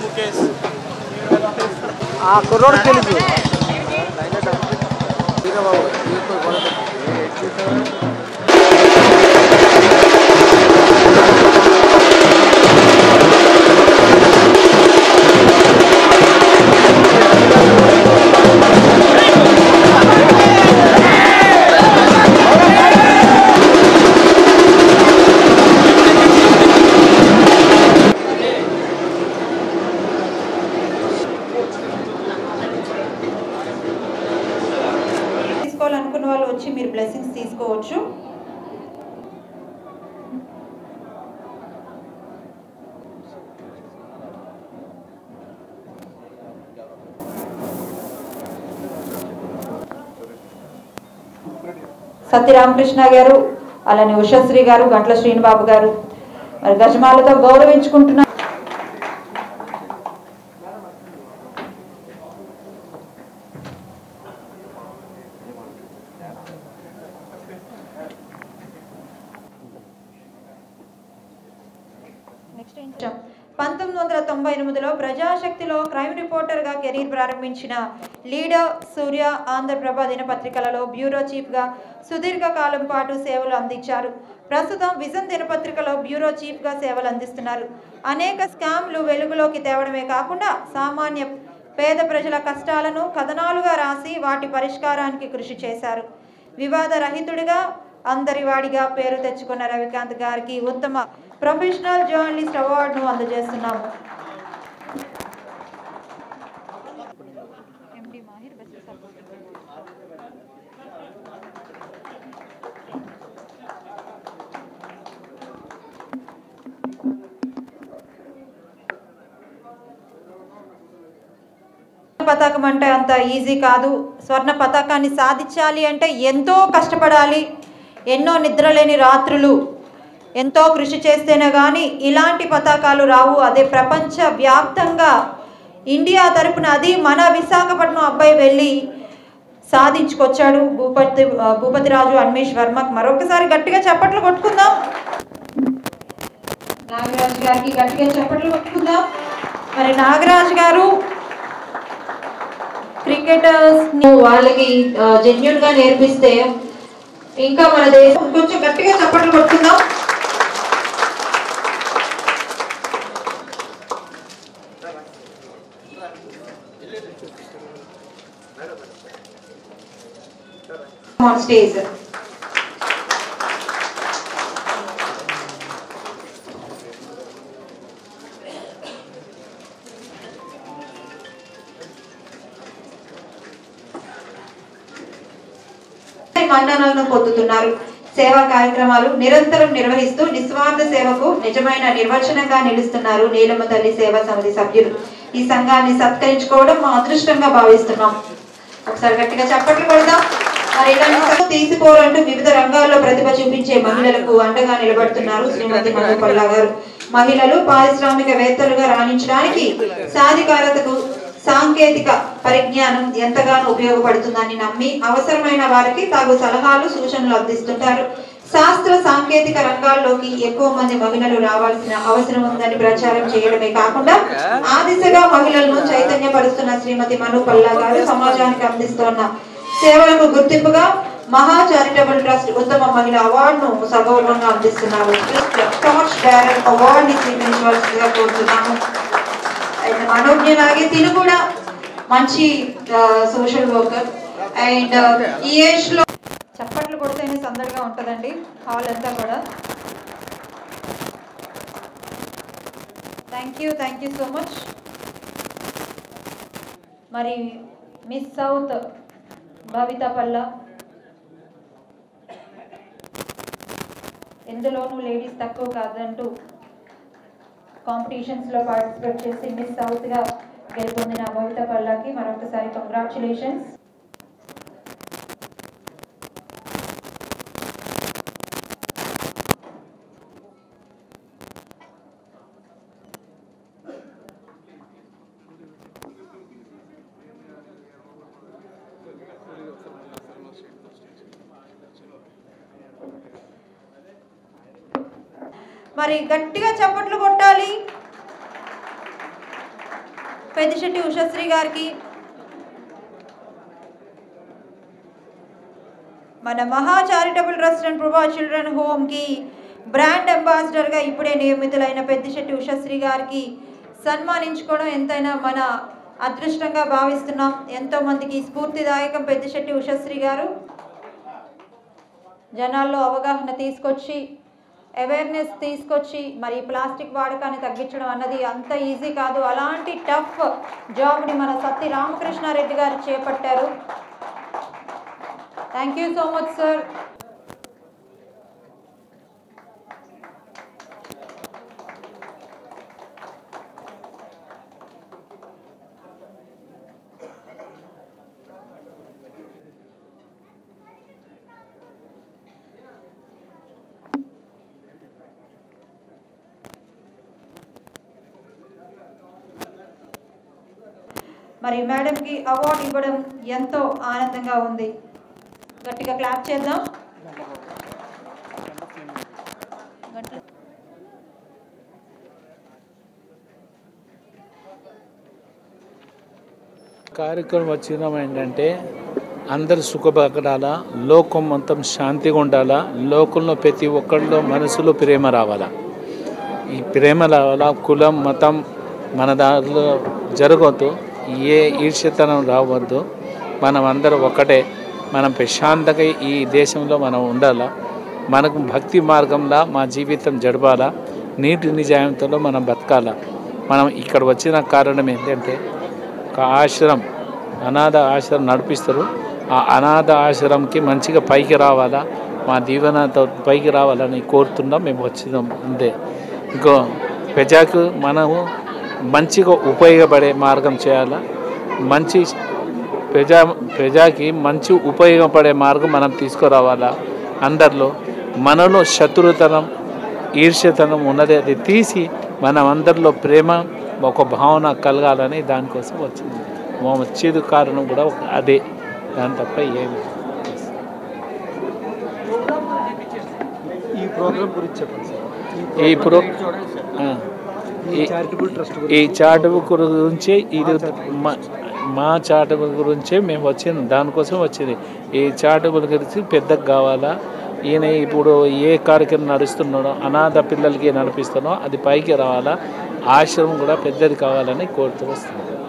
ముఖేష్ ఆ కుర్రోడు తెలుసు తీసుకోవాలనుకున్న వాళ్ళు వచ్చి మీరు బ్లెస్సింగ్స్ తీసుకోవచ్చు సత్యరామకృష్ణ గారు అలానే ఉషశ్రీ గారు గంట్ల శ్రీనిబాబు గారు మరి గజమాలతో గౌరవించుకుంటున్నారు పంతొమ్మిది వందల తొంభై ఎనిమిదిలో ప్రజాశక్తిలో క్రైమ్ రిపోర్టర్గా కెరీర్ ప్రారంభించిన లీడర్ సూర్య ఆంధ్రప్రభ దినపత్రికలలో బ్యూరో చీఫ్గా సుదీర్ఘ కాలం పాటు సేవలు అందించారు ప్రస్తుతం విజన్ దినపత్రికలో బ్యూరో చీఫ్గా సేవలు అందిస్తున్నారు అనేక స్కామ్లు వెలుగులోకి తేవడమే కాకుండా సామాన్య పేద ప్రజల కష్టాలను కథనాలుగా రాసి వాటి పరిష్కారానికి కృషి చేశారు వివాద రహితుడిగా అందరివాడిగా పేరు తెచ్చుకున్న రవికాంత్ గారికి ఉత్తమ ప్రొఫెషనల్ జర్నలిస్ట్ అవార్డును అందజేస్తున్నాము పతాకం అంటే అంత ఈజీ కాదు స్వర్ణ పతాకాన్ని సాధించాలి అంటే ఎంతో కష్టపడాలి ఎన్నో నిద్రలేని రాత్రులు ఎంతో కృషి చేస్తేనే కానీ ఇలాంటి పతాకాలు రావు అదే ప్రపంచ వ్యాప్తంగా ఇండియా తరపున అది మన విశాఖపట్నం అబ్బాయి వెళ్ళి సాధించుకొచ్చాడు భూపతి ఆ, భూపతిరాజు అన్మేష్ వర్మకు మరొకసారి గట్టిగా చప్పట్లు కొట్టుకుందాం నాగరాజు గారికి గట్టిగా చప్పట్లు కొట్టుకుందాం మరి నాగరాజు గారు క్రికెటర్స్ వాళ్ళకి జెన్యున్ గా నేర్పిస్తే ఇంకా మన దేశం కొంచెం గట్టిగా చప్పట్లు కొట్టుకుందాం on stage. మన్ననలను పొందుతున్నారు సేవా కార్యక్రమాలు నిరంతరం నిర్వహిస్తూ నిస్వార్థ సేవకు నిజమైన నిర్వచనంగా నిలుస్తున్నారు నీలమ్మ తల్లి సేవా సమితి సభ్యులు ఈ సంఘాన్ని సత్కరించుకోవడం మా అదృష్టంగా భావిస్తున్నాం ఒకసారి గట్టిగా చప్పట్లు కొడదాం మరి ఇలాంటి సంఘం తీసిపోరంటూ వివిధ రంగాల్లో ప్రతిభ చూపించే మహిళలకు అండగా నిలబడుతున్నారు శ్రీమతి మధుపల్లా గారు మహిళలు పారిశ్రామికవేత్తలుగా రాణించడానికి సాధికారతకు సాంకేతిక పరిజ్ఞానం ఎంతగానో ఉపయోగపడుతుందని నమ్మి అవసరమైన వారికి తాగు సలహాలు సూచనలు అందిస్తుంటారు శాస్త్ర సాంకేతిక రంగాల్లోకి ఎక్కువ మంది మహిళలు రావాల్సిన అవసరం ఉందని ప్రచారం చేయడమే కాకుండా ఆ దిశగా మహిళలను చైతన్యపరుస్తున్న శ్రీమతి మను పల్లా గారు సమాజానికి అందిస్తున్న సేవలకు గుర్తింపుగా మహా చారిటబుల్ ట్రస్ట్ ఉత్తమ మహిళ అవార్డును సగౌరవంగా అందిస్తున్నారు టార్చ్ బ్యారర్ అవార్డుని స్వీకరించవలసిందిగా కోరుతున్నాము అండ్ మనోజ్ఞలాగే తిను కూడా మంచి సోషల్ వర్కర్ అండ్ ఈ ఏజ్ లో చప్పట్లు కొడితేనే సందడిగా ఉంటుందండి హాల్ అంతా కూడా thank you thank you so much మరి మిస్ సౌత్ భవిత పల్ల ఎందులోనూ లేడీస్ తక్కువ కాదంటూ కాంపిటీషన్స్లో పార్టిసిపేట్ చేసి మిస్ సౌత్గా గెలుపొందిన భవిత పల్లకి మరొకసారి కంగ్రాచులేషన్స్ మరి గట్టిగా చప్పట్లు కొట్టాలి పెద్దిశెట్టి ఉషశ్రీ గారికి మన Maha charitable trust and Prabha children హోమ్కి బ్రాండ్ అంబాసిడర్గా ఇప్పుడే నియమితులైన పెద్దిశెట్టి ఉషశ్రీ గారికి సన్మానించుకోవడం ఎంతైనా మన అదృష్టంగా భావిస్తున్నాం ఎంతో మందికి స్ఫూర్తిదాయకం పెద్దిశెట్టి ఉషశ్రీ గారు జనాల్లో అవగాహన తీసుకొచ్చి అవేర్నెస్ తీసుకొచ్చి మరి ప్లాస్టిక్ వాడకాన్ని తగ్గించడం అన్నది అంత ఈజీ కాదు అలాంటి టఫ్ జాబ్ని మన సత్తి రామకృష్ణారెడ్డి గారు చేపట్టారు thank you so much sir మరి మేడంకి అవార్డు ఇవ్వడం ఎంతో ఆనందంగా ఉంది గట్టిగా క్లాప్ చేద్దాం గట్టి- కార్యక్రమం వచ్చినాం ఏంటంటే అందరు సుఖపడాలా లోకం మొత్తం శాంతిగా ఉండాలా లోకంలో ప్రతి ఒక్కరిలో మనసులో ప్రేమ రావాలా ఈ ప్రేమ రావాలా కులం మతం మన దారిలో జరగవద్దు ఏ ఈర్ష్యతనం రావద్దు మనం అందరం ఒకటే మనం ప్రశాంతంగా ఈ దేశంలో మనం ఉండాలా మనకు భక్తి మార్గంలో మా జీవితం జడపాలా నీటి నిజాయంతో మనం బతకాలా మనం ఇక్కడ వచ్చిన కారణం ఏంటంటే ఒక ఆశ్రమం అనాథ ఆశ్రమం నడిపిస్తారు ఆ అనాథ ఆశ్రమంకి మంచిగా పైకి రావాలా మా దీవెనతో పైకి రావాలని కోరుతున్నాం మేము వచ్చినాం అంతే ఇంకో ప్రజాకు మనము మంచిగా ఉపయోగపడే మార్గం చేయాలా మంచి ప్రజా ప్రజాకి మంచి ఉపయోగపడే మార్గం మనం తీసుకురావాలా అందరిలో మనలో శత్రుతనం ఈర్ష్యతనం ఉన్నది అది తీసి మనం అందరిలో ప్రేమ ఒక భావన కలగాలని దానికోసం వచ్చింది మా వచ్చేది కారణం కూడా ఒక అదే దాని తప్ప ఏమి ఈ ప్రోగ్రామ్ గురించి చెప్పండి సార్ ఈ ప్రో ఆ, ఈ ఈ- చారిటబుల్ ట్రస్ట్ ఈ గురించి చాటువు గురించి ఇది మా మా చాటువు గురించే మేము వచ్చింది దానికోసం వచ్చింది ఈ చాటువుల గురించి పెద్దగా కావాలా ఈయన ఇప్పుడు ఏ కార్యక్రమం నడుస్తున్నాడో అనాథ పిల్లలకి నడిపిస్తున్నాడో అది పైకి రావాలా ఆశ్రమం కూడా పెద్దది కావాలని కోరుతూ వస్తుంది